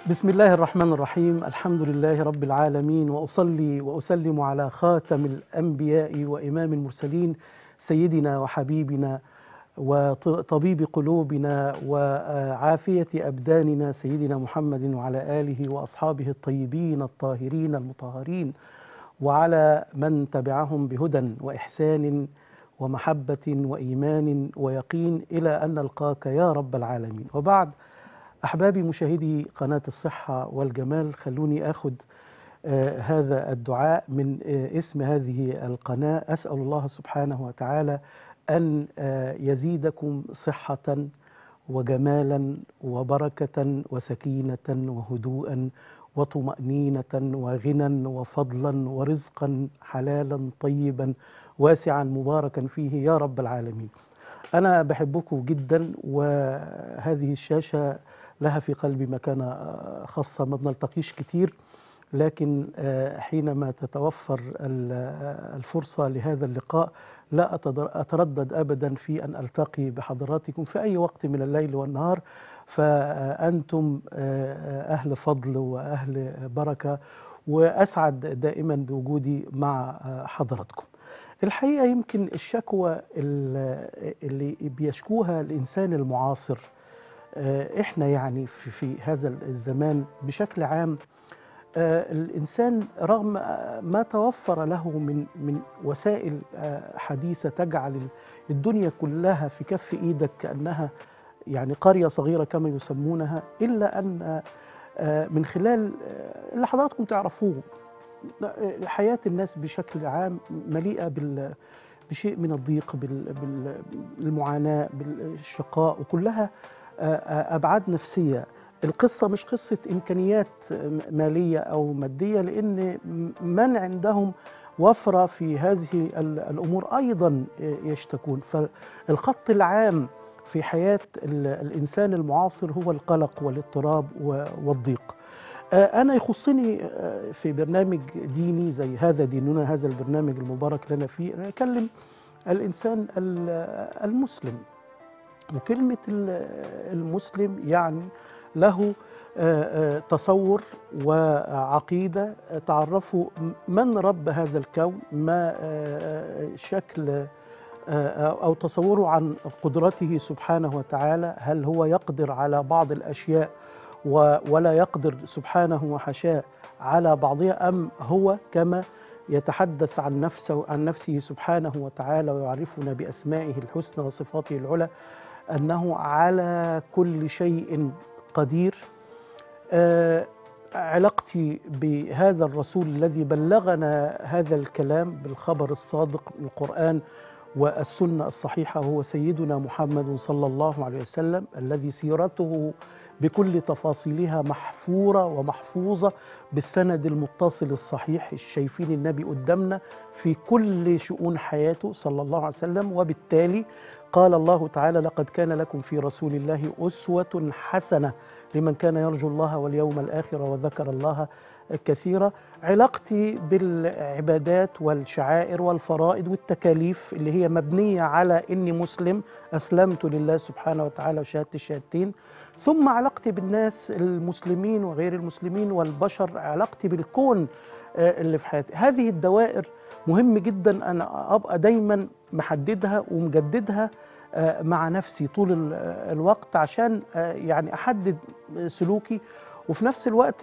بسم الله الرحمن الرحيم الحمد لله رب العالمين واصلي واسلم على خاتم الانبياء وامام المرسلين سيدنا وحبيبنا وطبيب قلوبنا وعافيه ابداننا سيدنا محمد وعلى اله واصحابه الطيبين الطاهرين المطهرين وعلى من تبعهم بهدى واحسان ومحبه وايمان ويقين الى ان نلقاك يا رب العالمين وبعد احبابي مشاهدي قناه الصحه والجمال خلوني اخذ آه هذا الدعاء من آه اسم هذه القناه اسال الله سبحانه وتعالى ان آه يزيدكم صحه وجمالا وبركه وسكينه وهدوءا وطمانينه وغنى وفضلا ورزقا حلالا طيبا واسعا مباركا فيه يا رب العالمين انا بحبكم جدا وهذه الشاشه لها في قلبي مكانة خاصة ما بنلتقيش كتير لكن حينما تتوفر الفرصة لهذا اللقاء لا أتردد أبدا في أن ألتقي بحضراتكم في أي وقت من الليل والنهار فأنتم أهل فضل وأهل بركة وأسعد دائما بوجودي مع حضراتكم الحقيقة يمكن الشكوى اللي بيشكوها الإنسان المعاصر احنا يعني في, في هذا الزمان بشكل عام الانسان رغم ما توفر له من من وسائل حديثه تجعل الدنيا كلها في كف ايدك كانها يعني قريه صغيره كما يسمونها الا ان من خلال اللي حضراتكم تعرفوه حياه الناس بشكل عام مليئه بال بشيء من الضيق بالمعاناه بالشقاء وكلها ابعاد نفسيه القصه مش قصه امكانيات ماليه او ماديه لان من عندهم وفره في هذه الامور ايضا يشتكون فالخط العام في حياه الانسان المعاصر هو القلق والاضطراب والضيق انا يخصني في برنامج ديني زي هذا ديننا هذا البرنامج المبارك لنا فيه انا اكلم الانسان المسلم وكلمة المسلم يعني له تصور وعقيدة تعرفوا من رب هذا الكون ما شكل أو تصوره عن قدرته سبحانه وتعالى هل هو يقدر على بعض الأشياء ولا يقدر سبحانه وحشاه على بعضها أم هو كما يتحدث عن نفسه عن نفسه سبحانه وتعالى ويعرفنا بأسمائه الحسنى وصفاته العلى أنه على كل شيء قدير آه علاقتي بهذا الرسول الذي بلغنا هذا الكلام بالخبر الصادق من القرآن والسنة الصحيحة هو سيدنا محمد صلى الله عليه وسلم الذي سيرته بكل تفاصيلها محفورة ومحفوظة بالسند المتصل الصحيح شايفين النبي قدامنا في كل شؤون حياته صلى الله عليه وسلم وبالتالي قال الله تعالى لقد كان لكم في رسول الله أسوة حسنة لمن كان يرجو الله واليوم الآخر وذكر الله كثيرا علاقتي بالعبادات والشعائر والفرائض والتكاليف اللي هي مبنية على إني مسلم أسلمت لله سبحانه وتعالى وشهادة الشهادتين ثم علاقتي بالناس المسلمين وغير المسلمين والبشر علاقتي بالكون اللي في حياتي هذه الدوائر مهم جدا أنا أبقى دايما محددها ومجددها مع نفسي طول الوقت عشان يعني أحدد سلوكي وفي نفس الوقت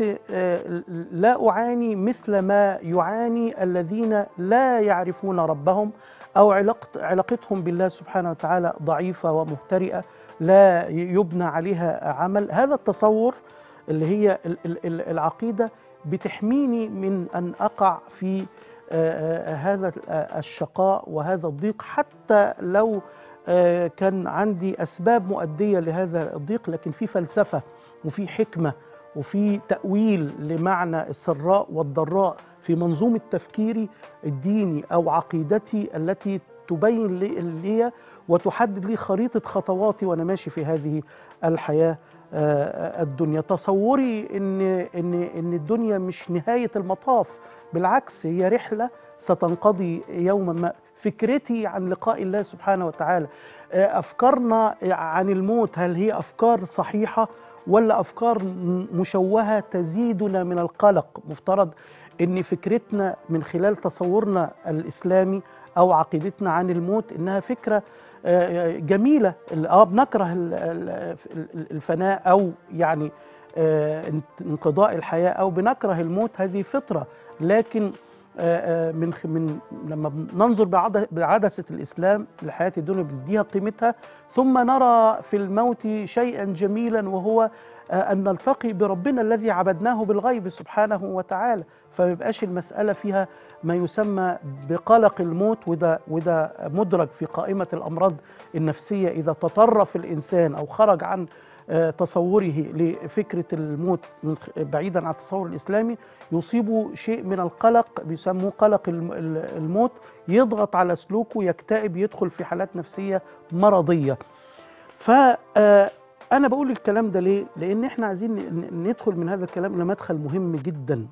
لا أعاني مثل ما يعاني الذين لا يعرفون ربهم أو علاقتهم بالله سبحانه وتعالى ضعيفة ومهترئة لا يبنى عليها عمل هذا التصور اللي هي العقيدة بتحميني من أن أقع في هذا الشقاء وهذا الضيق حتى لو كان عندي أسباب مؤدية لهذا الضيق لكن في فلسفة وفي حكمة وفي تأويل لمعنى السراء والضراء في منظومة تفكيري الديني أو عقيدتي التي تبين لي وتحدد لي خريطة خطواتي وأنا ماشي في هذه الحياة الدنيا تصوري إن, إن, إن الدنيا مش نهاية المطاف بالعكس هي رحلة ستنقضي يوما ما فكرتي عن لقاء الله سبحانه وتعالى أفكارنا عن الموت هل هي أفكار صحيحة ولا افكار م- مشوهه تزيدنا من القلق مفترض ان فكرتنا من خلال تصورنا الاسلامي او عقيدتنا عن الموت انها فكره آه، جميله اه بنكره ال- ال- ال- الفناء او يعني آه، انت- انقضاء الحياه او بنكره الموت هذه فطره لكن آه، آه، من خ- من لما ننظر بعد- بعدسه الاسلام لحياه الدنيا بنديها قيمتها ثم نرى في الموت شيئا جميلا وهو آه، ان نلتقي بربنا الذي عبدناه بالغيب سبحانه وتعالى فما يبقاش المساله فيها ما يسمى بقلق الموت وده وده مدرج في قائمه الامراض النفسيه اذا تطرف الانسان او خرج عن آه، تصوره لفكره الموت من خ- بعيدا عن التصور الاسلامي يصيبه شيء من القلق بيسموه قلق الم- ال- الموت يضغط على سلوكه يكتئب يدخل في حالات نفسيه مرضيه فأنا بقول الكلام ده ليه؟ لأن إحنا عايزين ن- ندخل من هذا الكلام إلى مدخل مهم جدا.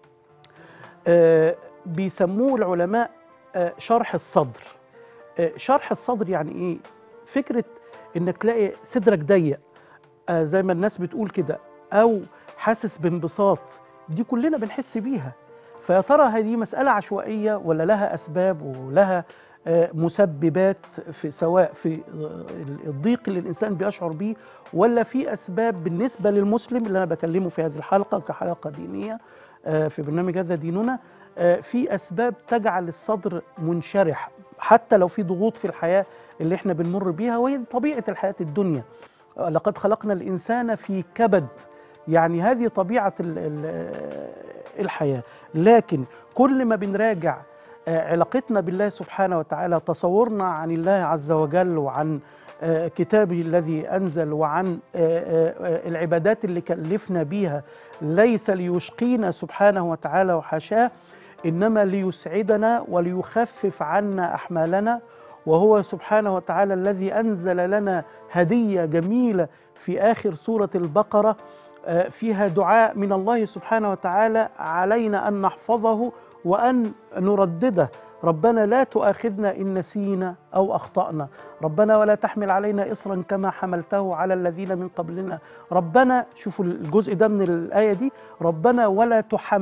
آه، بيسموه العلماء آه، شرح الصدر. آه، شرح الصدر يعني إيه؟ فكرة إنك تلاقي صدرك ضيق آه، زي ما الناس بتقول كده أو حاسس بانبساط دي كلنا بنحس بيها. فيا ترى هذه مسألة عشوائية ولا لها أسباب ولها آه، مسببات في سواء في آه، الضيق اللي الانسان بيشعر بيه ولا في اسباب بالنسبه للمسلم اللي انا بكلمه في هذه الحلقه كحلقه دينيه آه، في برنامج هذا ديننا آه، في اسباب تجعل الصدر منشرح حتى لو في ضغوط في الحياه اللي احنا بنمر بيها وهي طبيعه الحياه الدنيا آه، لقد خلقنا الانسان في كبد يعني هذه طبيعه ال- ال- الحياه لكن كل ما بنراجع آه، علاقتنا بالله سبحانه وتعالى تصورنا عن الله عز وجل وعن آه، كتابه الذي أنزل وعن آه، آه، آه، العبادات اللي كلفنا بيها ليس ليشقينا سبحانه وتعالى وحاشاه إنما ليسعدنا وليخفف عنا أحمالنا وهو سبحانه وتعالى الذي أنزل لنا هدية جميلة في آخر سورة البقرة آه، فيها دعاء من الله سبحانه وتعالى علينا أن نحفظه وأن نردده ربنا لا تؤاخذنا إن نسينا أو أخطأنا ربنا ولا تحمل علينا إصرا كما حملته على الذين من قبلنا ربنا شوفوا الجزء ده من الآية دي ربنا ولا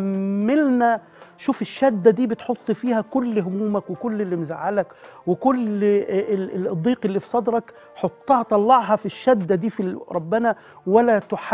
تحملنا شوف الشدة دي بتحط فيها كل همومك وكل اللي مزعلك وكل ال- ال- الضيق اللي في صدرك حطها طلعها في الشدة دي في ال- ربنا ولا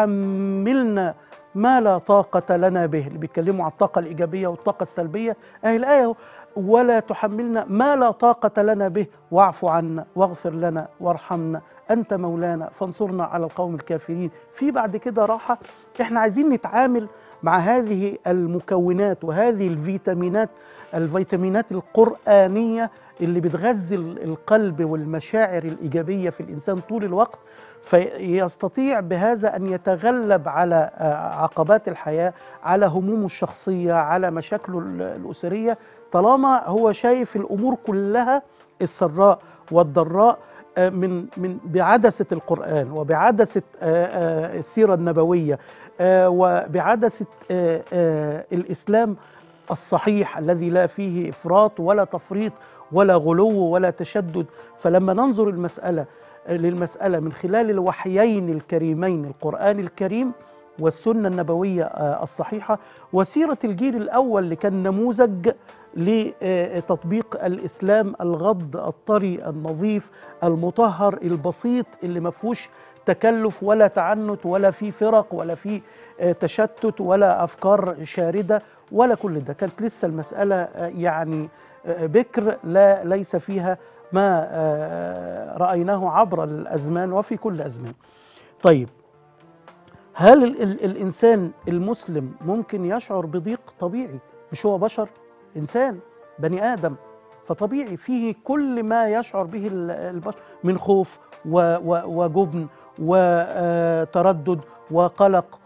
تحملنا ما لا طاقة لنا به اللي بيتكلموا عن الطاقة الإيجابية والطاقة السلبية أهي الآية أهو. ولا تحملنا ما لا طاقة لنا به واعف عنا واغفر لنا وارحمنا أنت مولانا فانصرنا على القوم الكافرين في بعد كده راحة احنا عايزين نتعامل مع هذه المكونات وهذه الفيتامينات الفيتامينات القرآنية اللي بتغذي القلب والمشاعر الإيجابية في الإنسان طول الوقت فيستطيع بهذا أن يتغلب على آه، عقبات الحياة على همومه الشخصية على مشاكله ال- الأسرية طالما هو شايف الأمور كلها السراء والضراء آه، من من بعدسة القرآن وبعدسة آه، آه، السيرة النبوية آه، وبعدسة آه، آه، الإسلام الصحيح الذي لا فيه إفراط ولا تفريط ولا غلو ولا تشدد فلما ننظر المسألة للمسألة من خلال الوحيين الكريمين القرآن الكريم والسنة النبوية آه، الصحيحة وسيرة الجيل الأول اللي كان نموذج لتطبيق الإسلام الغض الطري النظيف المطهر البسيط اللي ما فيهوش تكلف ولا تعنت ولا في فرق ولا في آه، تشتت ولا أفكار شاردة ولا كل ده كانت لسه المسألة آه، يعني آه، بكر لا ليس فيها ما آه، رأيناه عبر الأزمان وفي كل أزمان طيب هل ال ال الإنسان المسلم ممكن يشعر بضيق طبيعي مش هو بشر إنسان بني آدم فطبيعي فيه كل ما يشعر به ال- البشر من خوف و- و- وجبن وتردد وقلق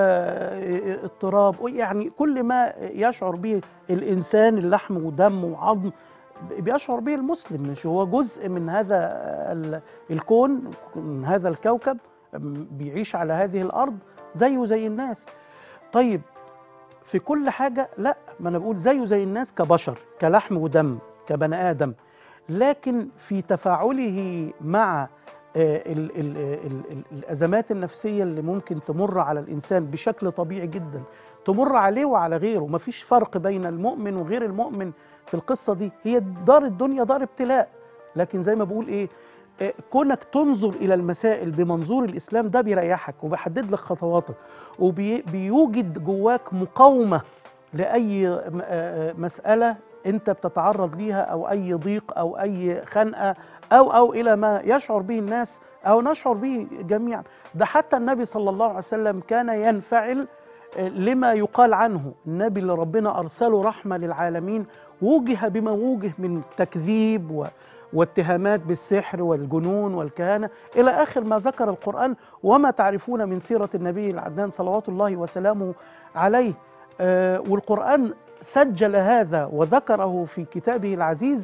واضطراب يعني كل ما يشعر به الإنسان اللحم ودم وعظم بيشعر به المسلم مش هو جزء من هذا ال- الكون من هذا الكوكب بيعيش على هذه الأرض زيه زي الناس طيب في كل حاجة لا ما أنا بقول زيه زي الناس كبشر كلحم ودم كبني آدم لكن في تفاعله مع آه، ال ال ال ال الازمات النفسيه اللي ممكن تمر على الانسان بشكل طبيعي جدا تمر عليه وعلى غيره مفيش فرق بين المؤمن وغير المؤمن في القصه دي هي دار الدنيا دار ابتلاء لكن زي ما بقول ايه آه، كونك تنظر الى المسائل بمنظور الاسلام ده بيريحك وبيحدد لك خطواتك وبيوجد جواك مقاومه لاي م- آه، مساله انت بتتعرض ليها او اي ضيق او اي خنقه او او الى ما يشعر به الناس او نشعر به جميعا ده حتى النبي صلى الله عليه وسلم كان ينفعل آه، لما يقال عنه النبي اللي ربنا ارسله رحمه للعالمين وجه بما وجه من تكذيب و واتهامات بالسحر والجنون والكهانه الى اخر ما ذكر القران وما تعرفون من سيره النبي العدنان صلوات الله وسلامه عليه آه، والقران سجل هذا وذكره في كتابه العزيز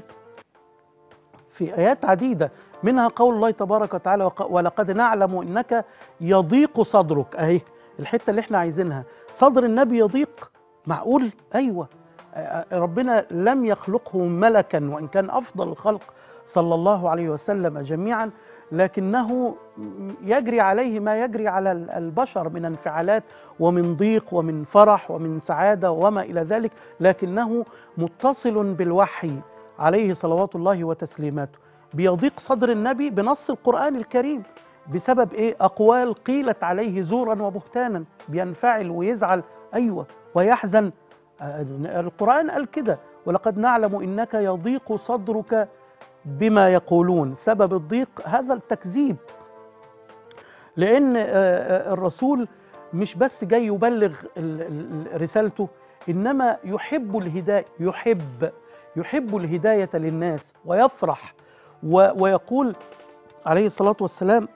في ايات عديده منها قول الله تبارك وتعالى وق- ولقد نعلم انك يضيق صدرك اهي الحته اللي احنا عايزينها صدر النبي يضيق معقول ايوه آه، ربنا لم يخلقه ملكا وان كان افضل الخلق صلى الله عليه وسلم جميعا لكنه يجري عليه ما يجري على ال- البشر من انفعالات ومن ضيق ومن فرح ومن سعاده وما الى ذلك لكنه متصل بالوحي عليه صلوات الله وتسليماته بيضيق صدر النبي بنص القران الكريم بسبب ايه اقوال قيلت عليه زورا وبهتانا بينفعل ويزعل ايوه ويحزن آه، القران قال كده ولقد نعلم انك يضيق صدرك بما يقولون سبب الضيق هذا التكذيب لان آه، آه، الرسول مش بس جاي يبلغ ال- ال- رسالته انما يحب الهدايه يحب يحب الهدايه للناس ويفرح و- ويقول عليه الصلاه والسلام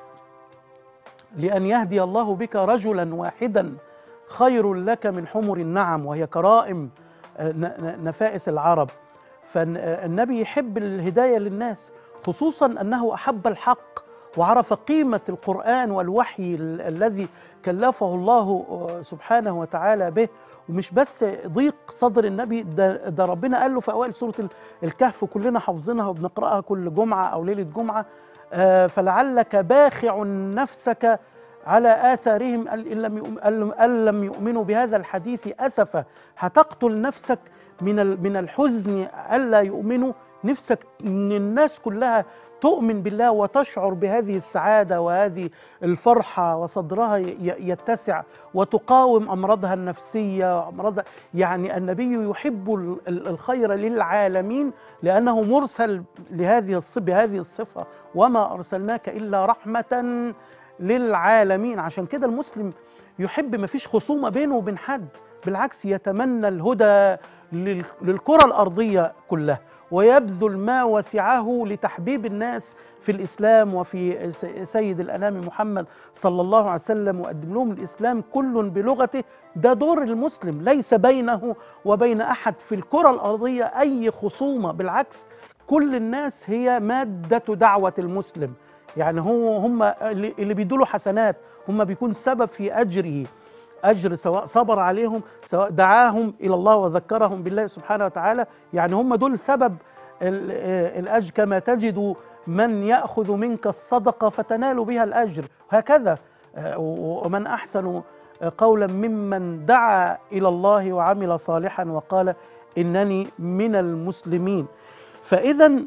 لان يهدي الله بك رجلا واحدا خير لك من حمر النعم وهي كرائم آه، ن- ن- نفائس العرب فالنبي يحب الهدايه للناس خصوصا انه احب الحق وعرف قيمه القران والوحي ال- الذي كلفه الله آه، سبحانه وتعالى به ومش بس ضيق صدر النبي ده, ده ربنا قال له في اوائل سوره ال- الكهف كلنا حافظينها وبنقراها كل جمعه او ليله جمعه آه، فلعلك باخع نفسك على آثارهم أن لم يؤم- أن لم يؤمنوا بهذا الحديث أسفا هتقتل نفسك من ال- من الحزن ألا يؤمنوا نفسك ان الناس كلها تؤمن بالله وتشعر بهذه السعاده وهذه الفرحه وصدرها ي- ي- يتسع وتقاوم امراضها النفسيه وامراضها يعني النبي يحب ال- ال- الخير للعالمين لانه مرسل لهذه الص- بهذه الصفه وما ارسلناك الا رحمه للعالمين عشان كده المسلم يحب ما فيش خصومه بينه وبين حد بالعكس يتمنى الهدى لل- للكره الارضيه كلها ويبذل ما وسعه لتحبيب الناس في الاسلام وفي س- سيد الانام محمد صلى الله عليه وسلم وقدم لهم الاسلام كل بلغته ده دور المسلم ليس بينه وبين احد في الكره الارضيه اي خصومه بالعكس كل الناس هي ماده دعوه المسلم يعني هو هم اللي اللي بيدوا له حسنات هم بيكون سبب في اجره اجر سواء صبر عليهم سواء دعاهم الى الله وذكرهم بالله سبحانه وتعالى يعني هم دول سبب ال- آه، الاجر كما تجد من ياخذ منك الصدقه فتنال بها الاجر هكذا آه، و- ومن احسن قولا ممن دعا الى الله وعمل صالحا وقال انني من المسلمين فاذا ال-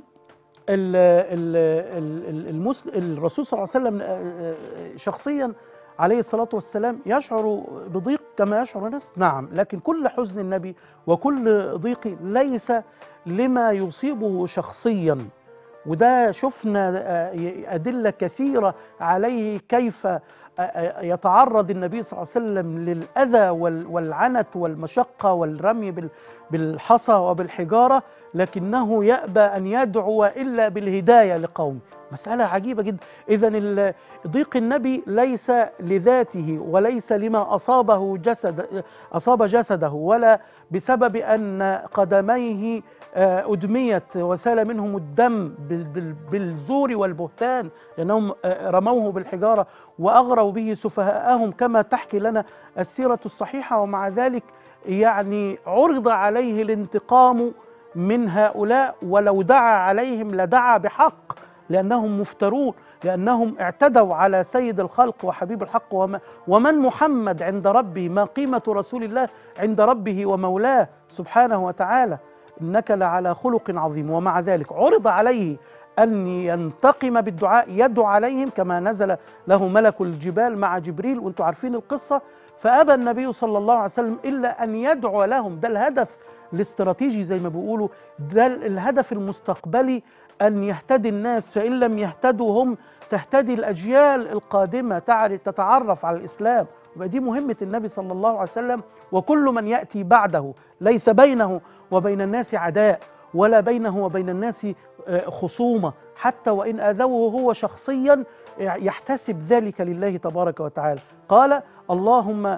ال- ال- ال- المسل- الرسول صلى الله عليه وسلم آه، آه، شخصيا عليه الصلاة والسلام يشعر بضيق كما يشعر الناس نعم لكن كل حزن النبي وكل ضيق ليس لما يصيبه شخصيا وده شفنا آه، أدلة كثيرة عليه كيف آه، آه، يتعرض النبي صلى الله عليه وسلم للأذى وال- والعنت والمشقة والرمي بال- بالحصى وبالحجارة لكنه يأبى أن يدعو إلا بالهداية لقومه مسألة عجيبة جدا إذا ضيق النبي ليس لذاته وليس لما أصابه جسد أصاب جسده ولا بسبب أن قدميه آه، أدميت وسال منهم الدم بال- بال- بالزور والبهتان لأنهم آه، رموه بالحجارة وأغروا به سفهاءهم كما تحكي لنا السيرة الصحيحة ومع ذلك يعني عرض عليه الانتقام من هؤلاء ولو دعا عليهم لدعا بحق لأنهم مفترون لأنهم اعتدوا على سيد الخلق وحبيب الحق وما ومن محمد عند ربه ما قيمة رسول الله عند ربه ومولاه سبحانه وتعالى إنك لعلى خلق عظيم ومع ذلك عرض عليه أن ينتقم بالدعاء يدعو عليهم كما نزل له ملك الجبال مع جبريل وانتم عارفين القصة فأبى النبي صلى الله عليه وسلم إلا أن يدعو لهم ده الهدف الاستراتيجي زي ما بيقولوا ده الهدف المستقبلي أن يهتدي الناس فإن لم يهتدوا هم تهتدي الأجيال القادمة تتعرف على الإسلام ودي مهمة النبي صلى الله عليه وسلم وكل من يأتي بعده ليس بينه وبين الناس عداء ولا بينه وبين الناس خصومة حتى وإن آذوه هو شخصيا يحتسب ذلك لله تبارك وتعالى قال اللهم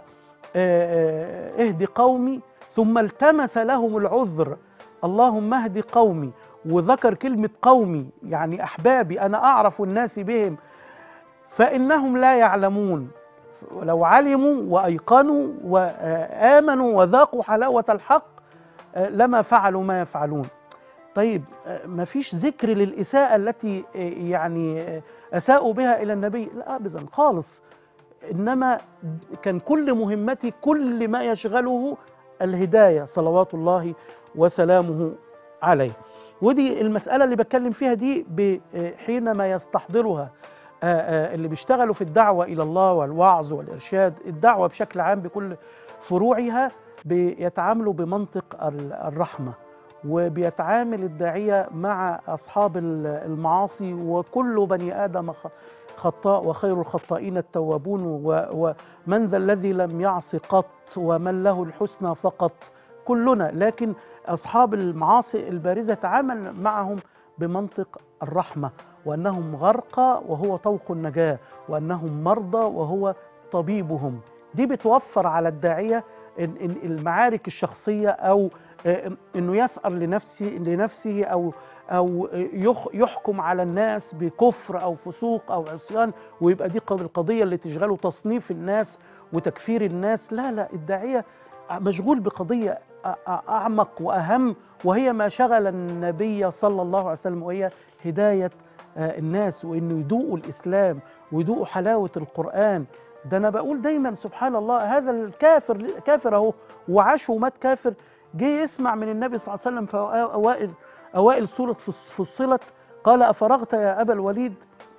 اهد قومي ثم التمس لهم العذر اللهم اهد قومي وذكر كلمة قومي يعني أحبابي أنا أعرف الناس بهم فإنهم لا يعلمون لو علموا وأيقنوا وآمنوا وذاقوا حلاوة الحق لما فعلوا ما يفعلون طيب ما فيش ذكر للإساءة التي يعني أساءوا بها إلى النبي لا أبدا خالص إنما كان كل مهمتي كل ما يشغله الهداية صلوات الله وسلامه عليه ودي المسألة اللي بتكلم فيها دي حينما يستحضرها اللي بيشتغلوا في الدعوة إلى الله والوعظ والإرشاد الدعوة بشكل عام بكل فروعها بيتعاملوا بمنطق الرحمة وبيتعامل الداعية مع أصحاب المعاصي وكل بني آدم خطاء وخير الخطائين التوابون ومن ذا الذي لم يعص قط ومن له الحسنى فقط كلنا لكن أصحاب المعاصي البارزة تعامل معهم بمنطق الرحمة وأنهم غرقى وهو طوق النجاة وأنهم مرضى وهو طبيبهم دي بتوفر على الداعية المعارك الشخصية أو أنه يثأر لنفسه, لنفسه أو أو يحكم على الناس بكفر أو فسوق أو عصيان ويبقى دي القضية اللي تشغله تصنيف الناس وتكفير الناس لا لا الداعية مشغول بقضية أعمق وأهم وهي ما شغل النبي صلى الله عليه وسلم وهي هداية الناس وإنه يدوقوا الإسلام ويدوقوا حلاوة القرآن ده أنا بقول دايما سبحان الله هذا الكافر كافر أهو وعاش ومات كافر جه يسمع من النبي صلى الله عليه وسلم في أوائل أوائل سورة فصلت قال أفرغت يا أبا الوليد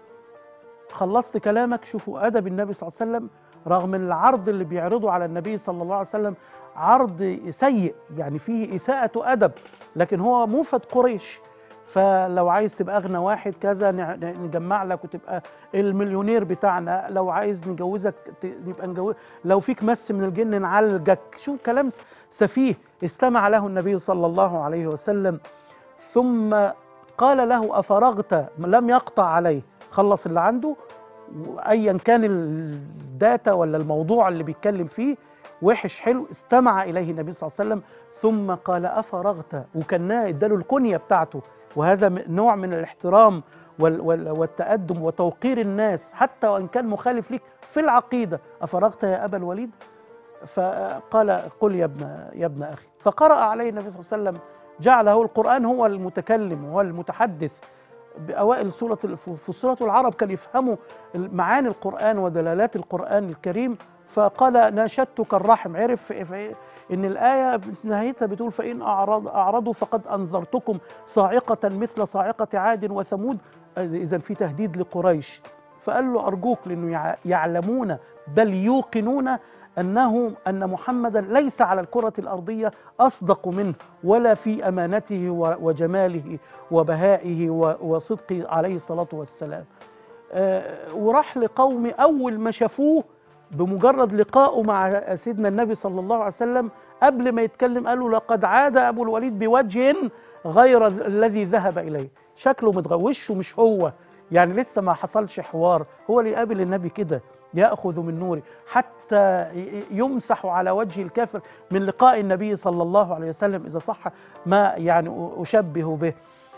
خلصت كلامك شوفوا أدب النبي صلى الله عليه وسلم رغم العرض اللي بيعرضه على النبي صلى الله عليه وسلم عرض سيء يعني فيه إساءة أدب لكن هو موفد قريش فلو عايز تبقى أغنى واحد كذا نجمع لك وتبقى المليونير بتاعنا لو عايز نجوزك نبقى نجوز لو فيك مس من الجن نعالجك شو كلام سفيه استمع له النبي صلى الله عليه وسلم ثم قال له أفرغت لم يقطع عليه خلص اللي عنده ايا كان الداتا ولا الموضوع اللي بيتكلم فيه وحش حلو استمع اليه النبي صلى الله عليه وسلم ثم قال افرغت وكان اداله الكنيه بتاعته وهذا نوع من الاحترام والتقدم وتوقير الناس حتى وان كان مخالف ليك في العقيده افرغت يا ابا الوليد فقال قل يا ابن يا ابن اخي فقرأ عليه النبي صلى الله عليه وسلم جعله القرآن هو المتكلم هو المتحدث بأوائل سورة فصلت العرب كانوا يفهموا معاني القرآن ودلالات القرآن الكريم فقال ناشدتك الرحم عرف ان الآية نهايتها بتقول فإن أعرض أعرضوا فقد أنذرتكم صاعقة مثل صاعقة عاد وثمود إذا في تهديد لقريش فقال له أرجوك لأنه يعلمون بل يوقنون أنه أن محمدا ليس على الكرة الأرضية أصدق منه ولا في أمانته وجماله وبهائه وصدقه عليه الصلاة والسلام وراح لقوم أول ما شافوه بمجرد لقائه مع سيدنا النبي صلى الله عليه وسلم قبل ما يتكلم قالوا لقد عاد أبو الوليد بوجه غير الذي ذهب إليه شكله متغوشه مش هو يعني لسه ما حصلش حوار هو اللي يقابل النبي كده ياخذ من نوره حتى يمسح على وجه الكافر من لقاء النبي صلى الله عليه وسلم اذا صح ما يعني اشبه به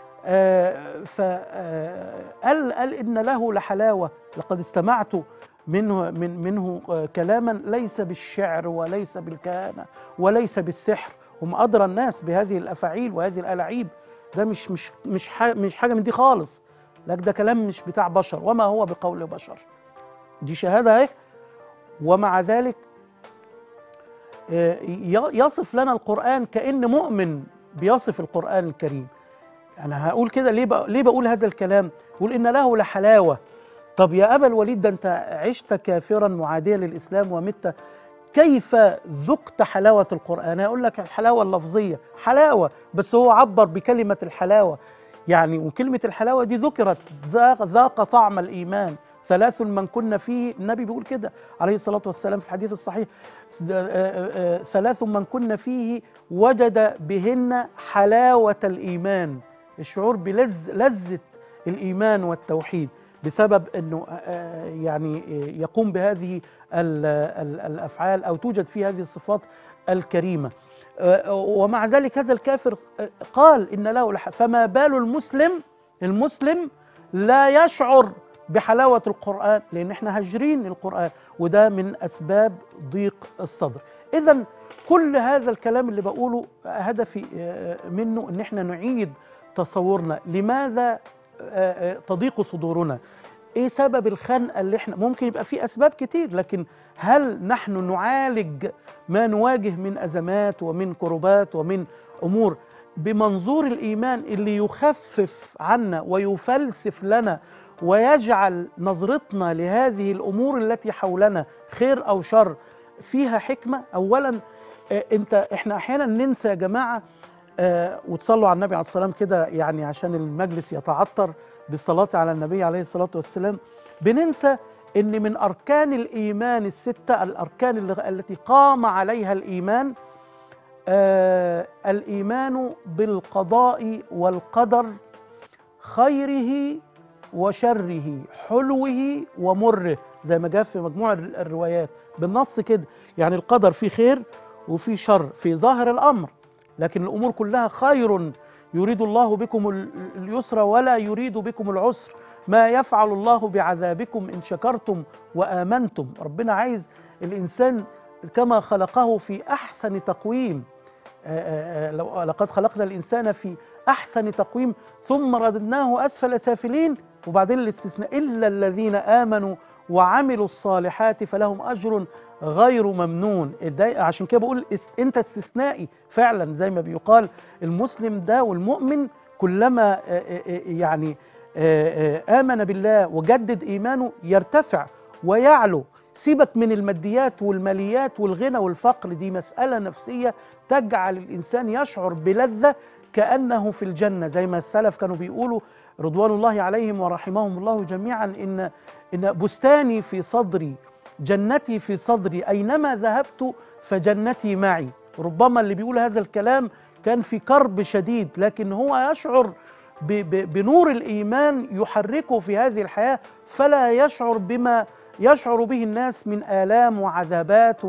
فقال قال ان له لحلاوه لقد استمعت منه من منه كلاما ليس بالشعر وليس بالكهانه وليس بالسحر هم ادرى الناس بهذه الافاعيل وهذه الالاعيب ده مش مش مش مش حاجه من دي خالص لك ده كلام مش بتاع بشر وما هو بقول بشر دي شهاده اهي ومع ذلك آه، ي- يصف لنا القرآن كأن مؤمن بيصف القرآن الكريم أنا هقول كده ليه بق- ليه بقول هذا الكلام؟ بقول إن له لحلاوة طب يا أبا الوليد ده أنت عشت كافرا معاديا للإسلام ومت كيف ذقت حلاوة القرآن؟ أقول لك الحلاوة اللفظية حلاوة بس هو عبر بكلمة الحلاوة يعني وكلمة الحلاوة دي ذكرت ذاق, ذاق طعم الإيمان ثلاث من كنا فيه النبي بيقول كده عليه الصلاة والسلام في الحديث الصحيح آه، آه، آه، ثلاث من كنا فيه وجد بهن حلاوة الإيمان الشعور بلذ لذة الإيمان والتوحيد بسبب أنه آه، يعني آه، يقوم بهذه ال- ال- الأفعال أو توجد فيه هذه الصفات الكريمة آه، ومع ذلك هذا الكافر آه، قال إن له لح- فما بال المسلم المسلم لا يشعر بحلاوة القرآن لأن احنا هاجرين القرآن وده من أسباب ضيق الصدر إذا كل هذا الكلام اللي بقوله هدفي آه، منه إن احنا نعيد تصورنا لماذا آه، آه، تضيق صدورنا ايه سبب الخنقه اللي احنا ممكن يبقى في اسباب كتير لكن هل نحن نعالج ما نواجه من ازمات ومن كربات ومن امور بمنظور الايمان اللي يخفف عنا ويفلسف لنا ويجعل نظرتنا لهذه الامور التي حولنا خير او شر فيها حكمه اولا آه، انت احنا احيانا ننسى يا جماعه آه، وتصلوا على النبي عليه الصلاه والسلام كده يعني عشان المجلس يتعطر بالصلاه على النبي عليه الصلاه والسلام بننسى ان من اركان الايمان السته الاركان اللي- التي قام عليها الايمان آه الايمان بالقضاء والقدر خيره وشره حلوه ومره زي ما جاء في مجموع الر- الروايات بالنص كده يعني القدر فيه خير وفيه شر في ظاهر الامر لكن الامور كلها خير يريد الله بكم ال- اليسر ولا يريد بكم العسر ما يفعل الله بعذابكم ان شكرتم وامنتم ربنا عايز الانسان كما خلقه في احسن تقويم آه، آه، آه، لو- لقد خلقنا الانسان في احسن تقويم ثم رددناه اسفل سافلين وبعدين الاستثناء الا الذين امنوا وعملوا الصالحات فلهم اجر غير ممنون ده عشان كده بقول است- انت استثنائي فعلا زي ما بيقال المسلم ده والمؤمن كلما آه، آه، آه، يعني آه، آه، امن بالله وجدد ايمانه يرتفع ويعلو سيبك من الماديات والماليات والغنى والفقر دي مساله نفسيه تجعل الانسان يشعر بلذه كانه في الجنه زي ما السلف كانوا بيقولوا رضوان الله عليهم ورحمهم الله جميعا ان ان بستاني في صدري جنتي في صدري اينما ذهبت فجنتي معي ربما اللي بيقول هذا الكلام كان في كرب شديد لكن هو يشعر ب- ب- بنور الايمان يحركه في هذه الحياه فلا يشعر بما يشعر به الناس من الام وعذابات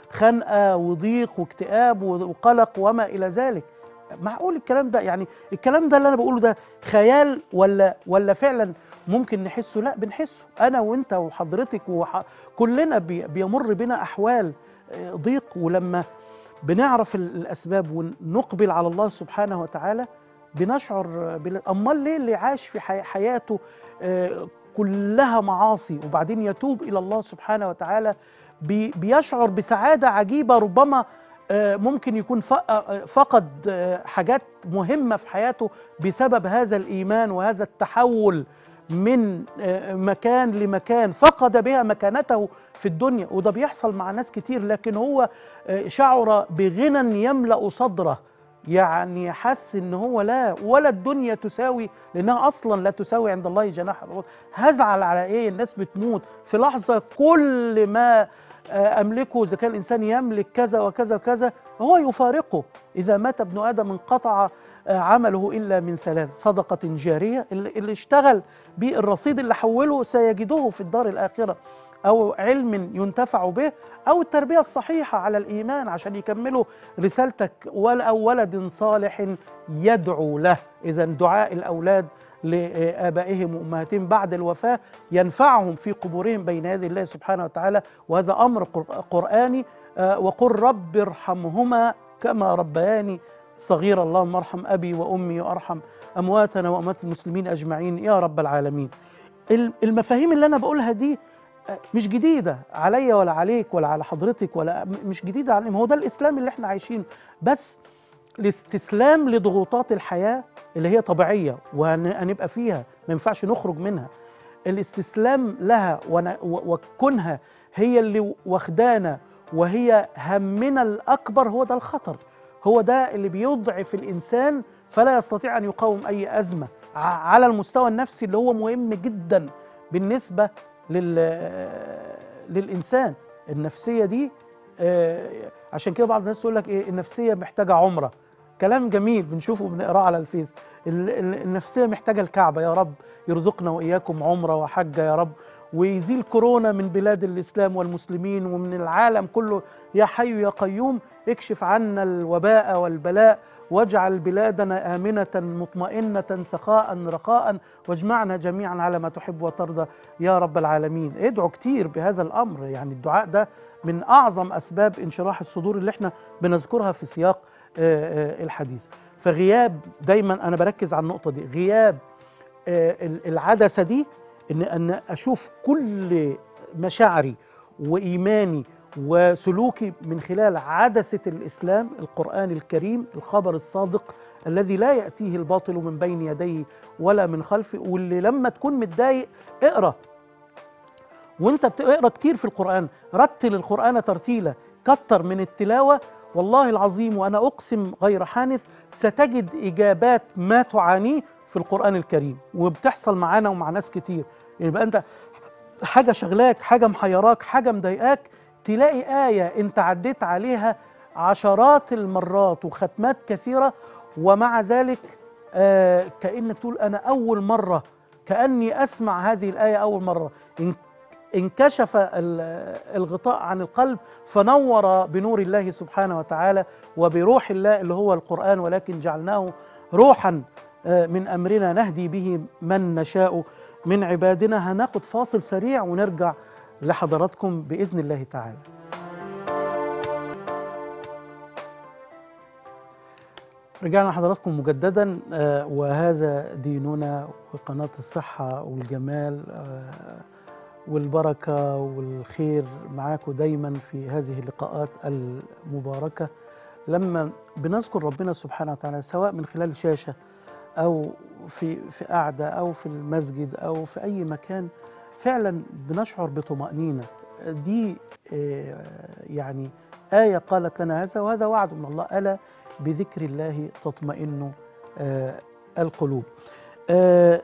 وخنقه وضيق واكتئاب وقلق وما الى ذلك معقول الكلام ده يعني الكلام ده اللي انا بقوله ده خيال ولا ولا فعلا ممكن نحسه لا بنحسه انا وانت وحضرتك وح... كلنا بي... بيمر بنا احوال آه، ضيق ولما بنعرف ال- الاسباب ونقبل على الله سبحانه وتعالى بنشعر بال... امال ليه اللي عاش في حي... حياته آه، كلها معاصي وبعدين يتوب الى الله سبحانه وتعالى بي... بيشعر بسعاده عجيبه ربما آه، ممكن يكون ف- آه، فقد آه، حاجات مهمه في حياته بسبب هذا الايمان وهذا التحول من آه، مكان لمكان فقد بها مكانته في الدنيا وده بيحصل مع ناس كتير لكن هو آه، شعر بغنى يملأ صدره يعني حس ان هو لا ولا الدنيا تساوي لانها اصلا لا تساوي عند الله جناح بعوض هزعل على ايه الناس بتموت في لحظه كل ما آه، املكه اذا كان الانسان يملك كذا وكذا وكذا هو يفارقه اذا مات ابن ادم انقطع آه، عمله الا من ثلاث صدقه جاريه اللي اللي اشتغل بالرصيد اللي حوله سيجده في الدار الاخره او علم ينتفع به او التربيه الصحيحه على الايمان عشان يكملوا رسالتك ول- او ولد صالح يدعو له اذا دعاء الاولاد لابائهم وامهاتهم بعد الوفاه ينفعهم في قبورهم بين يدي الله سبحانه وتعالى وهذا امر قر- قراني آه، وقل رب ارحمهما كما ربياني صغيرا اللهم ارحم ابي وامي وارحم امواتنا واموات المسلمين اجمعين يا رب العالمين الم- المفاهيم اللي انا بقولها دي آه، مش جديده عليا ولا عليك ولا على حضرتك ولا م- مش جديده عليهم هو ده الاسلام اللي احنا عايشينه بس الاستسلام لضغوطات الحياه اللي هي طبيعيه وهنبقى فيها ما ينفعش نخرج منها الاستسلام لها ون- و- وكونها هي اللي واخدانا وهي همنا الاكبر هو ده الخطر هو ده اللي بيضعف الانسان فلا يستطيع ان يقاوم اي ازمه ع- على المستوى النفسي اللي هو مهم جدا بالنسبه لل للانسان النفسيه دي آه، عشان كده بعض الناس يقول لك ايه النفسيه محتاجه عمره كلام جميل بنشوفه بنقراه على الفيس ال- ال- النفسيه محتاجه الكعبه يا رب يرزقنا واياكم عمره وحجه يا رب ويزيل كورونا من بلاد الاسلام والمسلمين ومن العالم كله يا حي يا قيوم اكشف عنا الوباء والبلاء واجعل بلادنا امنه مطمئنه سخاء رخاء واجمعنا جميعا على ما تحب وترضى يا رب العالمين ادعوا كتير بهذا الامر يعني الدعاء ده من اعظم اسباب انشراح الصدور اللي احنا بنذكرها في سياق آه، آه، الحديث فغياب دايما انا بركز على النقطه دي غياب آه، ال- العدسه دي ان ان اشوف كل مشاعري وايماني وسلوكي من خلال عدسه الاسلام القران الكريم الخبر الصادق الذي لا ياتيه الباطل من بين يديه ولا من خلفه واللي لما تكون متضايق اقرا وانت بتقرا كتير في القران رتل القران ترتيلا كتر من التلاوه والله العظيم وانا اقسم غير حانث ستجد اجابات ما تعانيه في القران الكريم وبتحصل معانا ومع ناس كتير يبقى انت حاجه شغلاك حاجه محيراك حاجه مضايقاك تلاقي ايه انت عديت عليها عشرات المرات وختمات كثيره ومع ذلك آه كانك تقول انا اول مره كاني اسمع هذه الايه اول مره إن انكشف ال- الغطاء عن القلب فنور بنور الله سبحانه وتعالى وبروح الله اللي هو القرآن ولكن جعلناه روحا آه، من أمرنا نهدي به من نشاء من عبادنا هناخد فاصل سريع ونرجع لحضراتكم بإذن الله تعالى رجعنا لحضراتكم مجددا آه، وهذا ديننا وقناة الصحة والجمال آه، والبركة والخير معاكم دايما في هذه اللقاءات المباركة لما بنذكر ربنا سبحانه وتعالى سواء من خلال شاشة أو في في قعدة أو في المسجد أو في أي مكان فعلا بنشعر بطمأنينة دي آه، يعني آية قالت لنا هذا وهذا وعد من الله ألا بذكر الله تطمئن آه، القلوب آه،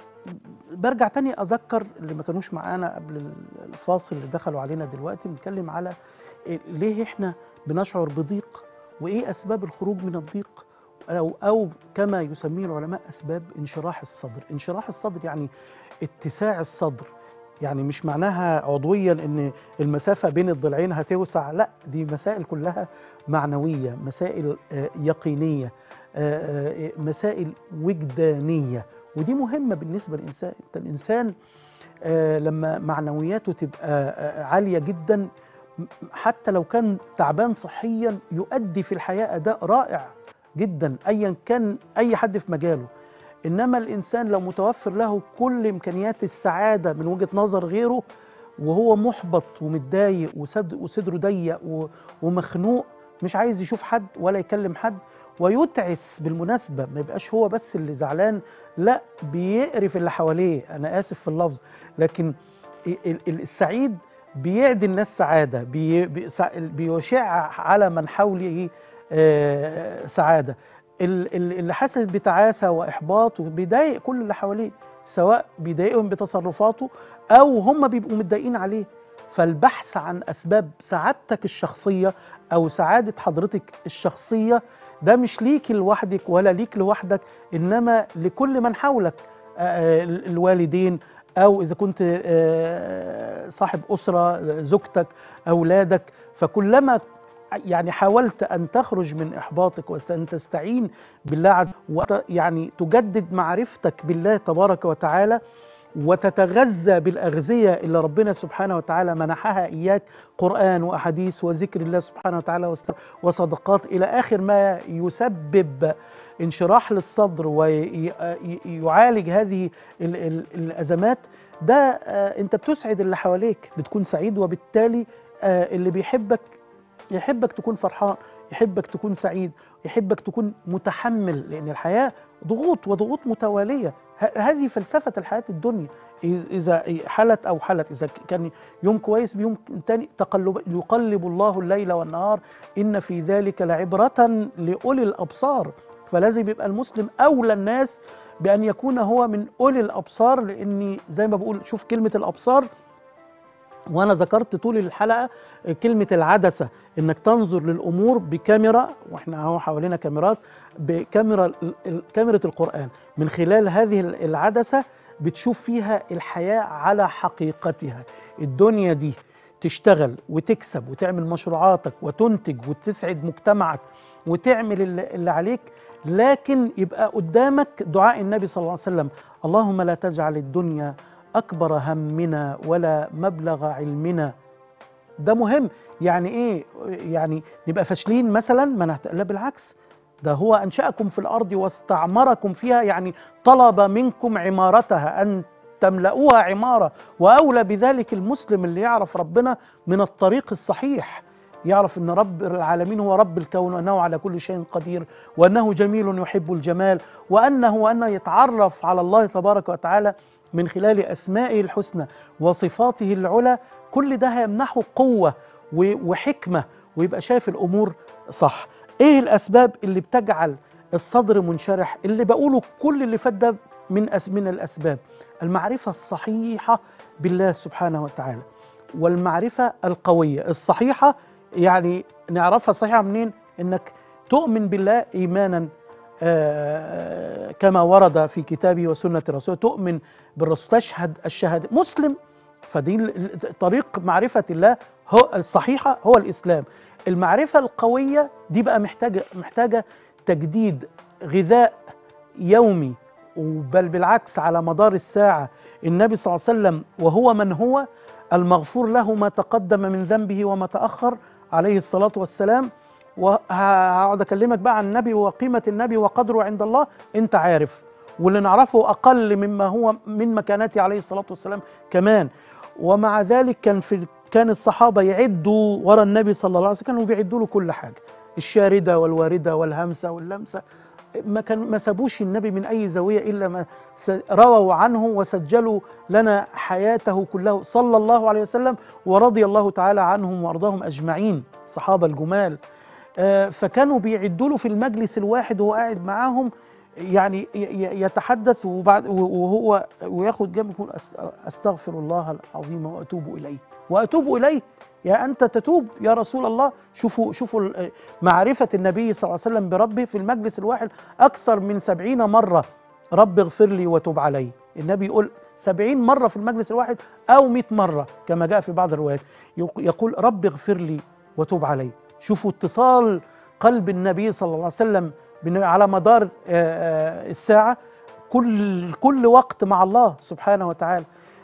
برجع تاني اذكر اللي ما كانوش معانا قبل الفاصل اللي دخلوا علينا دلوقتي بنتكلم على إيه- ليه احنا بنشعر بضيق وايه اسباب الخروج من الضيق او او كما يسميه العلماء اسباب انشراح الصدر انشراح الصدر يعني اتساع الصدر يعني مش معناها عضويا ان المسافه بين الضلعين هتوسع لا دي مسائل كلها معنويه مسائل آه، يقينيه آه، آه، مسائل وجدانيه ودي مهمه بالنسبه للانسان انت الانسان آه، لما معنوياته تبقى آه، عاليه جدا م- حتى لو كان تعبان صحيا يؤدي في الحياه اداء رائع جدا ايا كان اي حد في مجاله انما الانسان لو متوفر له كل امكانيات السعاده من وجهه نظر غيره وهو محبط ومتضايق وصد- وصدره ضيق و- ومخنوق مش عايز يشوف حد ولا يكلم حد ويتعس بالمناسبه ما يبقاش هو بس اللي زعلان لا بيقرف اللي حواليه انا اسف في اللفظ لكن ال- ال- السعيد بيعدي الناس سعاده بي بي- سع- بيشع على من حوله آه، سعاده ال- ال- اللي حاسس بتعاسه واحباط وبيضايق كل اللي حواليه سواء بيضايقهم بتصرفاته او هم بيبقوا متضايقين عليه فالبحث عن اسباب سعادتك الشخصيه او سعاده حضرتك الشخصيه ده مش ليك لوحدك ولا ليك لوحدك انما لكل من حولك آه، ال- الوالدين او اذا كنت آه، صاحب اسره زوجتك اولادك فكلما يعني حاولت ان تخرج من احباطك وان تستعين بالله عز وجل يعني تجدد معرفتك بالله تبارك وتعالى وتتغذى بالأغذية اللي ربنا سبحانه وتعالى منحها إياك قرآن وأحاديث وذكر الله سبحانه وتعالى وست- وصدقات إلى آخر ما يسبب انشراح للصدر ويعالج هذه ال- ال- الأزمات ده آه، أنت بتسعد اللي حواليك بتكون سعيد وبالتالي آه، اللي بيحبك يحبك تكون فرحان يحبك تكون سعيد يحبك تكون متحمل لأن الحياة ضغوط وضغوط متوالية ه- هذه فلسفة الحياة الدنيا إذ- إذا حلت أو حلت إذا كان يوم كويس بيوم تاني تقلب يقلب الله الليل والنهار إن في ذلك لعبرة لأولي الأبصار فلازم يبقى المسلم أولى الناس بأن يكون هو من أولي الأبصار لأني زي ما بقول شوف كلمة الأبصار وانا ذكرت طول الحلقه كلمه العدسه انك تنظر للامور بكاميرا واحنا اهو حوالينا كاميرات بكاميرا ال- ال- كاميرا القران من خلال هذه ال- العدسه بتشوف فيها الحياه على حقيقتها الدنيا دي تشتغل وتكسب وتعمل مشروعاتك وتنتج وتسعد مجتمعك وتعمل اللي اللي عليك لكن يبقى قدامك دعاء النبي صلى الله عليه وسلم اللهم لا تجعل الدنيا أكبر همنا ولا مبلغ علمنا ده مهم يعني إيه يعني نبقى فاشلين مثلا ما نهت... لا بالعكس ده هو أنشأكم في الأرض واستعمركم فيها يعني طلب منكم عمارتها أن تملؤوها عمارة وأولى بذلك المسلم اللي يعرف ربنا من الطريق الصحيح يعرف ان رب العالمين هو رب الكون وانه على كل شيء قدير وانه جميل يحب الجمال وانه وانه يتعرف على الله تبارك وتعالى من خلال اسمائه الحسنى وصفاته العلى كل ده هيمنحه قوه و- وحكمه ويبقى شايف الامور صح ايه الاسباب اللي بتجعل الصدر منشرح اللي بقوله كل اللي فات ده من أس من الاسباب المعرفه الصحيحه بالله سبحانه وتعالى والمعرفه القويه الصحيحه يعني نعرفها صحيحه منين انك تؤمن بالله ايمانا آه، كما ورد في كتابه وسنه رسوله تؤمن بالرسول تشهد الشهاده مسلم فدي ال- ال- طريق معرفه الله هو الصحيحه هو الاسلام المعرفه القويه دي بقى محتاجه محتاجه تجديد غذاء يومي بل بالعكس على مدار الساعه النبي صلى الله عليه وسلم وهو من هو المغفور له ما تقدم من ذنبه وما تاخر عليه الصلاه والسلام وهقعد اكلمك بقى عن النبي وقيمه النبي وقدره عند الله انت عارف واللي نعرفه اقل مما هو من مكانته عليه الصلاه والسلام كمان ومع ذلك كان في كان الصحابه يعدوا ورا النبي صلى الله عليه وسلم كانوا بيعدوا له كل حاجه الشارده والوارده والهمسه واللمسه ما كان ما سابوش النبي من اي زاويه الا ما س- رووا عنه وسجلوا لنا حياته كله صلى الله عليه وسلم ورضي الله تعالى عنهم وارضاهم اجمعين الصحابه الجمال آه، فكانوا بيعدوا له في المجلس الواحد وهو قاعد معاهم يعني ي- ي- يتحدث وبعد وهو وياخد جنب يقول أست- استغفر الله العظيم واتوب اليه واتوب اليه يا انت تتوب يا رسول الله شوفوا شوفوا ال- معرفه النبي صلى الله عليه وسلم بربه في المجلس الواحد اكثر من سبعين مره رب اغفر لي وتوب علي النبي يقول سبعين مرة في المجلس الواحد أو مئة مرة كما جاء في بعض الروايات يق- يقول رب اغفر لي وتوب علي شوفوا اتصال قلب النبي صلى الله عليه وسلم بالنبي على مدار آه، آه، الساعة كل كل وقت مع الله سبحانه وتعالى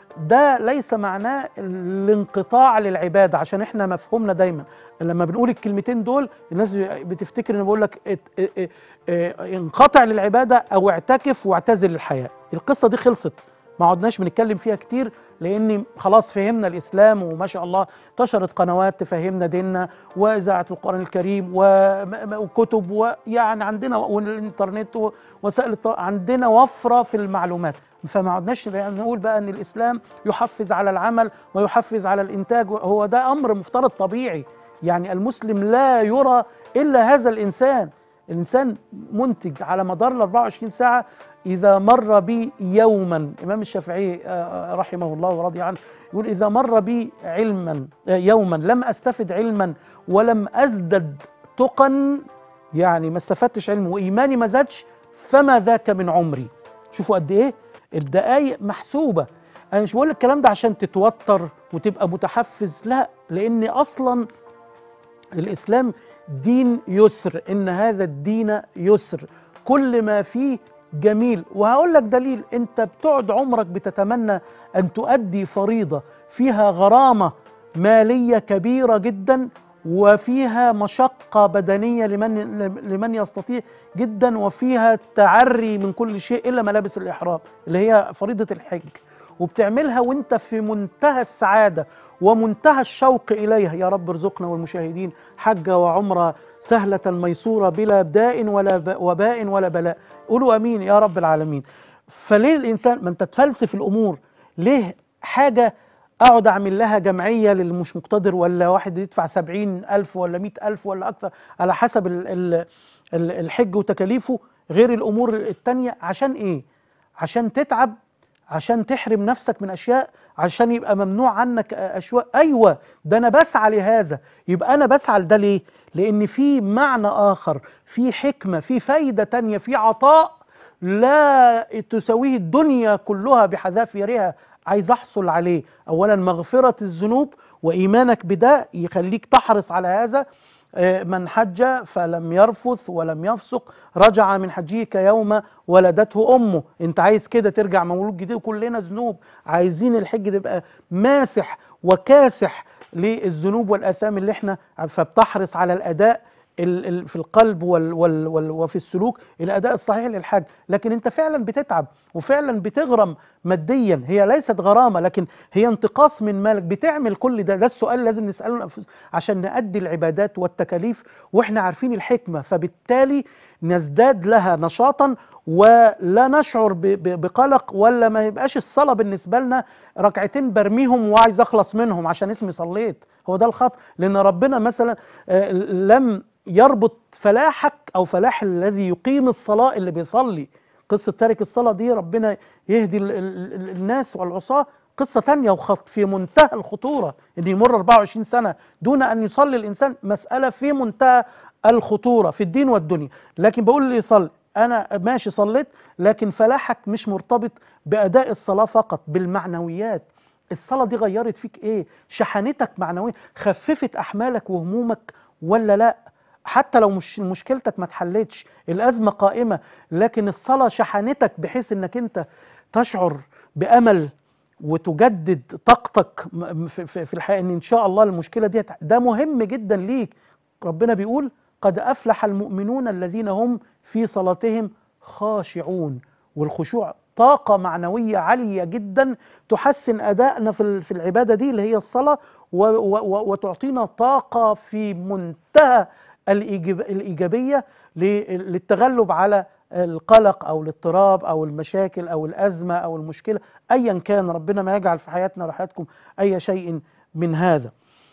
ده ليس معناه الانقطاع للعبادة عشان احنا مفهومنا دايما لما بنقول الكلمتين دول الناس بتفتكر ان بقول لك ات- اه- اه- اه انقطع للعبادة او اعتكف واعتزل الحياة القصة دي خلصت ما عدناش بنتكلم فيها كتير لان خلاص فهمنا الاسلام وما شاء الله انتشرت قنوات تفهمنا ديننا واذاعه القران الكريم وم- وكتب ويعني عندنا والانترنت ووسائل الت- عندنا وفره في المعلومات فما عدناش نقول بقى ان الاسلام يحفز على العمل ويحفز على الانتاج هو ده امر مفترض طبيعي يعني المسلم لا يرى الا هذا الانسان الانسان منتج على مدار ال 24 ساعه اذا مر بي يوما الامام الشافعي آه، رحمه الله ورضي عنه يقول اذا مر بي علما آه، يوما لم استفد علما ولم ازدد تقا يعني ما استفدتش علم وايماني ما زادش فما ذاك من عمري شوفوا قد ايه الدقايق محسوبه انا مش بقول الكلام ده عشان تتوتر وتبقى متحفز لا لان اصلا الاسلام دين يسر ان هذا الدين يسر كل ما فيه جميل وهقول لك دليل انت بتقعد عمرك بتتمنى ان تؤدي فريضه فيها غرامه ماليه كبيره جدا وفيها مشقه بدنيه لمن لمن يستطيع جدا وفيها تعري من كل شيء الا ملابس الاحرام اللي هي فريضه الحج وبتعملها وانت في منتهى السعاده ومنتهى الشوق اليها يا رب ارزقنا والمشاهدين حجه وعمره سهله ميسوره بلا داء ولا ب- وباء ولا بلاء قولوا امين يا رب العالمين فليه الانسان ما انت تفلسف الامور ليه حاجه اقعد اعمل لها جمعيه للي مش مقتدر ولا واحد يدفع سبعين الف ولا مئة الف ولا اكثر على حسب ال ال ال الحج وتكاليفه غير الامور التانية عشان ايه عشان تتعب عشان تحرم نفسك من اشياء عشان يبقى ممنوع عنك اشياء ايوه ده انا بسعى لهذا يبقى انا بسعى لده ليه لان في معنى اخر في حكمه في فايده تانية في عطاء لا تساويه الدنيا كلها بحذافيرها عايز احصل عليه اولا مغفره الذنوب وايمانك بده يخليك تحرص على هذا آه، من حج فلم يرفث ولم يفسق رجع من حجه كيوم ولدته امه انت عايز كده ترجع مولود جديد وكلنا ذنوب عايزين الحج تبقى ماسح وكاسح للذنوب والاثام اللي احنا فبتحرص على الاداء ال- ال- في القلب وال وال وال وفي السلوك الاداء الصحيح للحج لكن انت فعلا بتتعب وفعلا بتغرم ماديا هي ليست غرامه لكن هي انتقاص من مالك بتعمل كل ده ده السؤال لازم نساله لأنفسنا عشان نأدي العبادات والتكاليف واحنا عارفين الحكمه فبالتالي نزداد لها نشاطا ولا نشعر ب- ب- بقلق ولا ما يبقاش الصلاه بالنسبه لنا ركعتين برميهم وعايز اخلص منهم عشان اسمي صليت هو ده الخطأ لان ربنا مثلا آه، لم يربط فلاحك او فلاح الذي يقيم الصلاه اللي بيصلي قصه تارك الصلاه دي ربنا يهدي ال- ال- ال- الناس والعصاه قصه تانية وخط في منتهى الخطوره ان يمر 24 سنه دون ان يصلي الانسان مساله في منتهى الخطوره في الدين والدنيا لكن بقول اللي يصلي انا ماشي صليت لكن فلاحك مش مرتبط باداء الصلاه فقط بالمعنويات الصلاه دي غيرت فيك ايه شحنتك معنويا خففت احمالك وهمومك ولا لا حتى لو مش مشكلتك ما اتحلتش الازمه قائمه لكن الصلاه شحنتك بحيث انك انت تشعر بامل وتجدد طاقتك م- في- في في الحياه ان ان شاء الله المشكله دي هت- ده مهم جدا ليك ربنا بيقول قد افلح المؤمنون الذين هم في صلاتهم خاشعون والخشوع طاقة معنوية عالية جدا تحسن أدائنا في ال- في العبادة دي اللي هي الصلاة و- و- و- وتعطينا طاقة في منتهى الإيجاب- الإيجابية ل- للتغلب على القلق أو الاضطراب أو المشاكل أو الأزمة أو المشكلة أيا كان ربنا ما يجعل في حياتنا وحياتكم أي شيء من هذا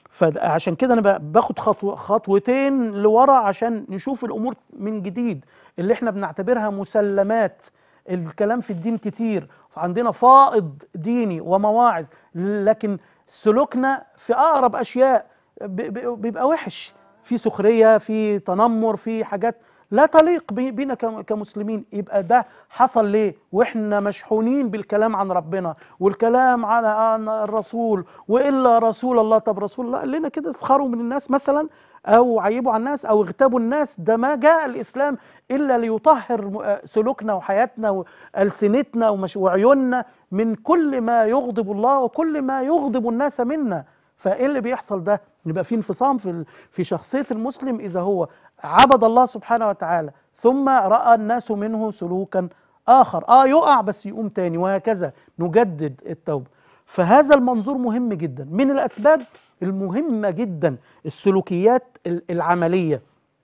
فعشان كده انا ب- باخد خطوه خطوتين لورا عشان نشوف الامور من جديد اللي احنا بنعتبرها مسلمات الكلام في الدين كتير عندنا فائض ديني ومواعظ لكن سلوكنا في اقرب اشياء ب- ب- بيبقى وحش في سخريه في تنمر في حاجات لا تليق بي- بينا كم- كمسلمين يبقى ده حصل ليه واحنا مشحونين بالكلام عن ربنا والكلام عن عن الرسول والا رسول الله طب رسول الله قال لنا كده اسخروا من الناس مثلا او عيبوا على الناس او اغتابوا الناس ده ما جاء الاسلام الا ليطهر م- آه سلوكنا وحياتنا والسنتنا ومش- وعيوننا من كل ما يغضب الله وكل ما يغضب الناس منا فايه اللي بيحصل ده يبقى في انفصام في ال- في شخصيه المسلم اذا هو عبد الله سبحانه وتعالى ثم راى الناس منه سلوكا اخر اه يقع بس يقوم تاني وهكذا نجدد التوبه فهذا المنظور مهم جدا من الاسباب المهمه جدا السلوكيات ال- العمليه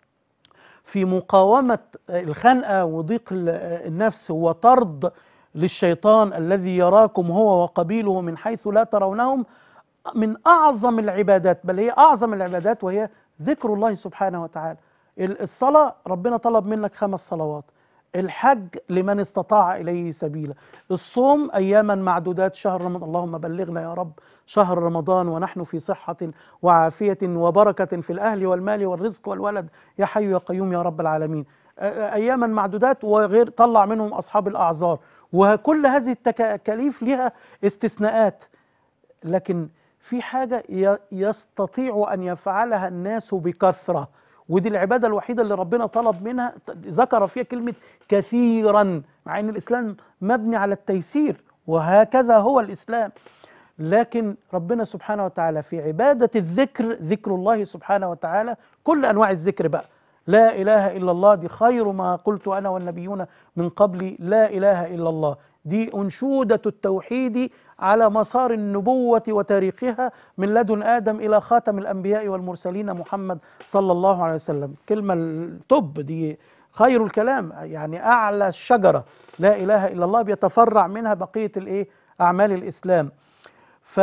في مقاومه الخنقه وضيق ال- النفس وطرد للشيطان الذي يراكم هو وقبيله من حيث لا ترونهم من اعظم العبادات بل هي اعظم العبادات وهي ذكر الله سبحانه وتعالى ال- الصلاه ربنا طلب منك خمس صلوات الحج لمن استطاع اليه سبيلا الصوم اياما معدودات شهر رمضان اللهم بلغنا يا رب شهر رمضان ونحن في صحه وعافيه وبركه في الاهل والمال والرزق والولد يا حي يا قيوم يا رب العالمين أ- أ- اياما معدودات وغير طلع منهم اصحاب الاعذار وكل هذه التكاليف لها استثناءات لكن في حاجة ي- يستطيع أن يفعلها الناس بكثرة ودي العبادة الوحيدة اللي ربنا طلب منها ذكر فيها كلمة كثيرا مع أن الإسلام مبني على التيسير وهكذا هو الإسلام لكن ربنا سبحانه وتعالى في عبادة الذكر ذكر الله سبحانه وتعالى كل أنواع الذكر بقى لا إله إلا الله دي خير ما قلت أنا والنبيون من قبلي لا إله إلا الله دي أنشودة التوحيد على مسار النبوة وتاريخها من لدن آدم إلى خاتم الأنبياء والمرسلين محمد صلى الله عليه وسلم كلمة التوب دي خير الكلام يعني أعلى الشجرة لا إله إلا الله بيتفرع منها بقية الإيه أعمال الإسلام ف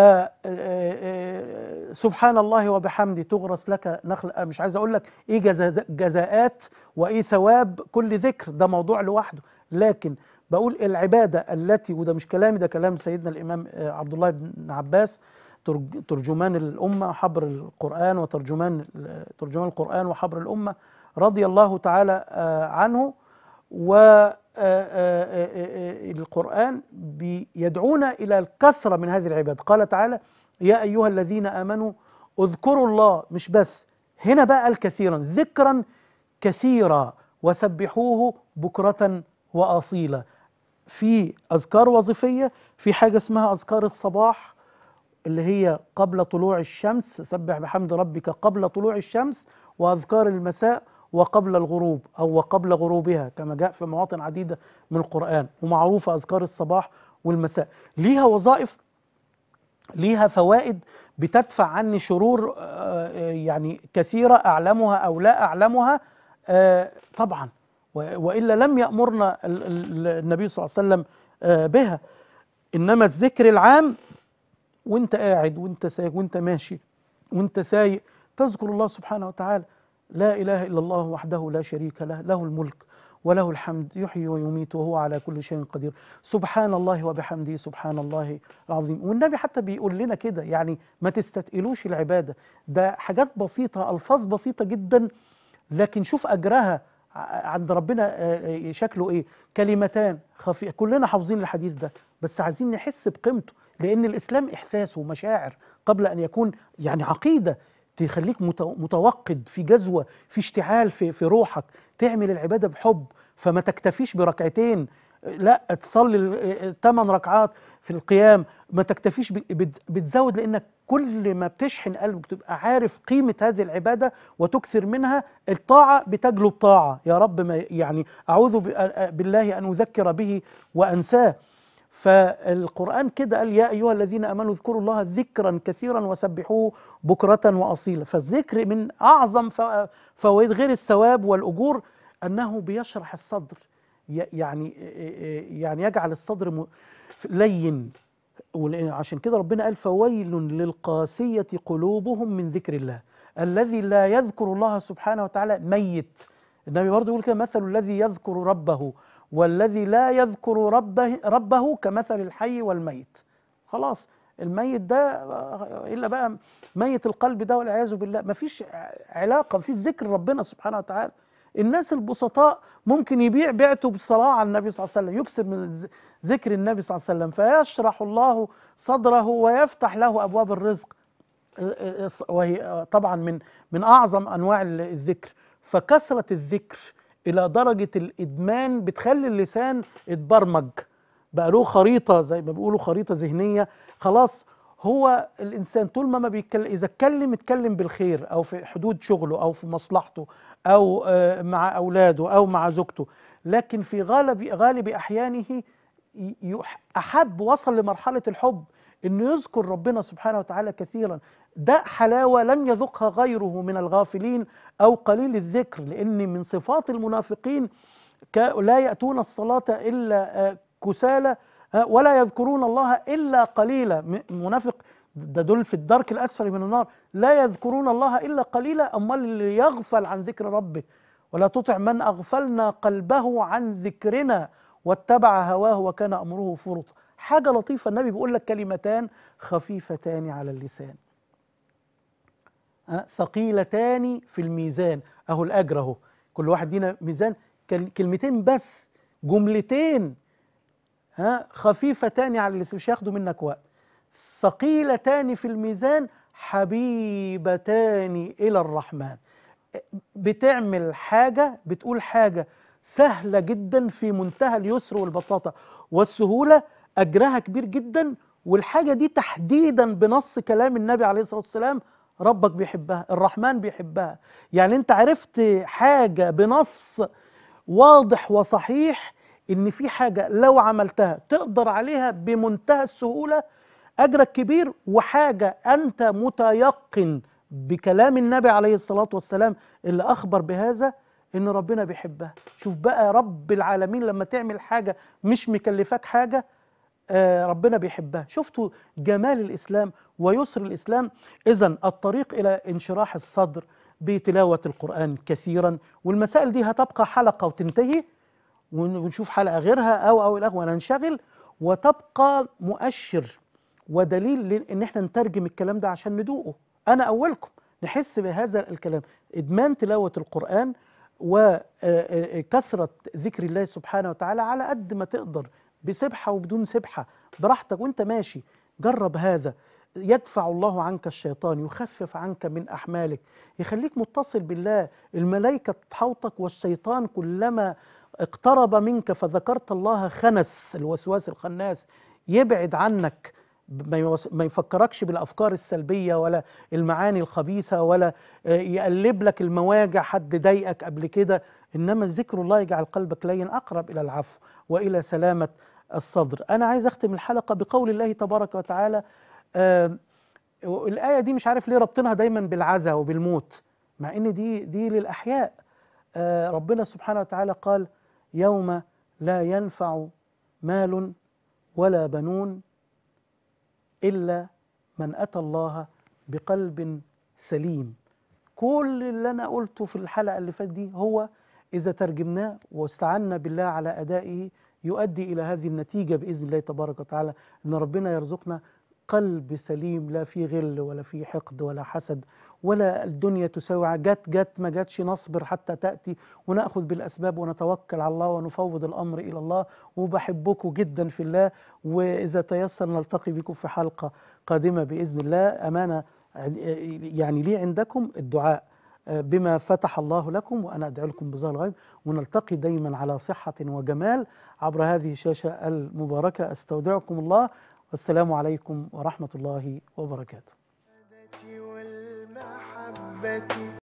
سبحان الله وبحمده تغرس لك نخل مش عايز اقول لك ايه جزاءات وايه ثواب كل ذكر ده موضوع لوحده لكن بقول العباده التي وده مش كلامي ده كلام سيدنا الامام عبد الله بن عباس ترجمان الامه حبر القران وترجمان ترجمان القران وحبر الامه رضي الله تعالى عنه و القرآن بيدعونا إلى الكثرة من هذه العباد قال تعالى يا أيها الذين آمنوا اذكروا الله مش بس هنا بقى الكثيرا ذكرا كثيرا وسبحوه بكرة وأصيلا في أذكار وظيفية في حاجة اسمها أذكار الصباح اللي هي قبل طلوع الشمس سبح بحمد ربك قبل طلوع الشمس وأذكار المساء وقبل الغروب أو وقبل غروبها كما جاء في مواطن عديدة من القرآن ومعروفة أذكار الصباح والمساء ليها وظائف ليها فوائد بتدفع عني شرور يعني كثيرة أعلمها أو لا أعلمها طبعا وإلا لم يأمرنا النبي صلى الله عليه وسلم بها إنما الذكر العام وانت قاعد وانت سايق وانت ماشي وانت سايق تذكر الله سبحانه وتعالى لا إله إلا الله وحده لا شريك له له الملك وله الحمد يحيي ويميت وهو على كل شيء قدير سبحان الله وبحمده سبحان الله العظيم والنبي حتى بيقول لنا كده يعني ما تستثقلوش العبادة ده حاجات بسيطة ألفاظ بسيطة جدا لكن شوف أجرها عند ربنا شكله إيه كلمتان خفي كلنا حافظين الحديث ده بس عايزين نحس بقيمته لأن الإسلام إحساس ومشاعر قبل أن يكون يعني عقيدة تخليك متوقد في جذوه في اشتعال في في روحك تعمل العباده بحب فما تكتفيش بركعتين لا تصلي ثمان ركعات في القيام ما تكتفيش بتزود لانك كل ما بتشحن قلبك تبقى عارف قيمه هذه العباده وتكثر منها الطاعه بتجلب طاعه يا رب ما يعني اعوذ بالله ان اذكر به وانساه فالقرآن كده قال يا أيها الذين آمنوا اذكروا الله ذكرا كثيرا وسبحوه بكرة وأصيلا فالذكر من أعظم فوائد غير الثواب والأجور أنه بيشرح الصدر يعني يعني يجعل الصدر لين عشان كده ربنا قال فويل للقاسية قلوبهم من ذكر الله الذي لا يذكر الله سبحانه وتعالى ميت النبي برضه يقول كده مثل الذي يذكر ربه والذي لا يذكر ربه, ربه كمثل الحي والميت خلاص الميت ده الا بقى ميت القلب ده والعياذ بالله مفيش علاقه مفيش ذكر ربنا سبحانه وتعالى الناس البسطاء ممكن يبيع بيعته بالصلاه على النبي صلى الله عليه وسلم يكسب من ذكر النبي صلى الله عليه وسلم فيشرح الله صدره ويفتح له ابواب الرزق وهي طبعا من من اعظم انواع الذكر فكثره الذكر الى درجه الادمان بتخلي اللسان اتبرمج بقى له خريطه زي ما بيقولوا خريطه ذهنيه خلاص هو الانسان طول ما ما بيتكلم اذا اتكلم اتكلم بالخير او في حدود شغله او في مصلحته او مع اولاده او مع زوجته لكن في غالب غالب احيانه احب وصل لمرحله الحب انه يذكر ربنا سبحانه وتعالى كثيرا ده حلاوه لم يذقها غيره من الغافلين او قليل الذكر لان من صفات المنافقين لا ياتون الصلاه الا كسالى ولا يذكرون الله الا قليلا منافق ده دول في الدرك الاسفل من النار لا يذكرون الله الا قليلا امال اللي يغفل عن ذكر ربه ولا تطع من اغفلنا قلبه عن ذكرنا واتبع هواه وكان امره فرطا حاجه لطيفه النبي بيقول لك كلمتان خفيفتان على اللسان ثقيلتان في الميزان اهو الاجر اهو كل واحد لينا ميزان كلمتين بس جملتين ها خفيفتان على اللسان مش هياخدوا منك وقت ثقيلتان في الميزان حبيبتان الى الرحمن بتعمل حاجة بتقول حاجة سهلة جدا في منتهى اليسر والبساطة والسهولة أجرها كبير جدا والحاجة دي تحديدا بنص كلام النبي عليه الصلاة والسلام ربك بيحبها الرحمن بيحبها يعني انت عرفت حاجة بنص واضح وصحيح ان في حاجة لو عملتها تقدر عليها بمنتهى السهولة اجرك كبير وحاجة انت متيقن بكلام النبي عليه الصلاة والسلام اللي اخبر بهذا ان ربنا بيحبها شوف بقى رب العالمين لما تعمل حاجة مش مكلفاك حاجة آه ربنا بيحبها شفتوا جمال الإسلام ويسر الإسلام إذا الطريق إلى انشراح الصدر بتلاوة القرآن كثيرا والمسائل دي هتبقى حلقة وتنتهي ونشوف حلقة غيرها أو أو الأخوة ننشغل وتبقى مؤشر ودليل ان احنا نترجم الكلام ده عشان ندوقه انا اولكم نحس بهذا الكلام ادمان تلاوه القران وكثره ذكر الله سبحانه وتعالى على قد ما تقدر بسبحه وبدون سبحه براحتك وانت ماشي جرب هذا يدفع الله عنك الشيطان يخفف عنك من احمالك يخليك متصل بالله الملائكه تحوطك والشيطان كلما اقترب منك فذكرت الله خنس الوسواس الخناس يبعد عنك ما يفكركش بالافكار السلبيه ولا المعاني الخبيثه ولا يقلب لك المواجع حد ضايقك قبل كده انما ذكر الله يجعل قلبك لين اقرب الى العفو والى سلامه الصدر انا عايز اختم الحلقه بقول الله تبارك وتعالى آه الايه دي مش عارف ليه ربطنها دايما بالعزا وبالموت مع ان دي دي للاحياء آه ربنا سبحانه وتعالى قال يوم لا ينفع مال ولا بنون إلا من أتى الله بقلب سليم كل اللي أنا قلته في الحلقة اللي فاتت دي هو إذا ترجمناه واستعنا بالله على أدائه يؤدي إلى هذه النتيجة بإذن الله تبارك وتعالى أن ربنا يرزقنا قلب سليم لا فيه غل ولا فيه حقد ولا حسد ولا الدنيا تساوي جت جت ما جاتش نصبر حتى تأتي ونأخذ بالأسباب ونتوكل على الله ونفوض الأمر إلى الله وبحبكم جدا في الله وإذا تيسر نلتقي بكم في حلقة قادمة بإذن الله أمانة يعني لي عندكم الدعاء بما فتح الله لكم وأنا أدعو لكم بظهر الغيب ونلتقي دايما على صحة وجمال عبر هذه الشاشة المباركة أستودعكم الله والسلام عليكم ورحمة الله وبركاته والمحبة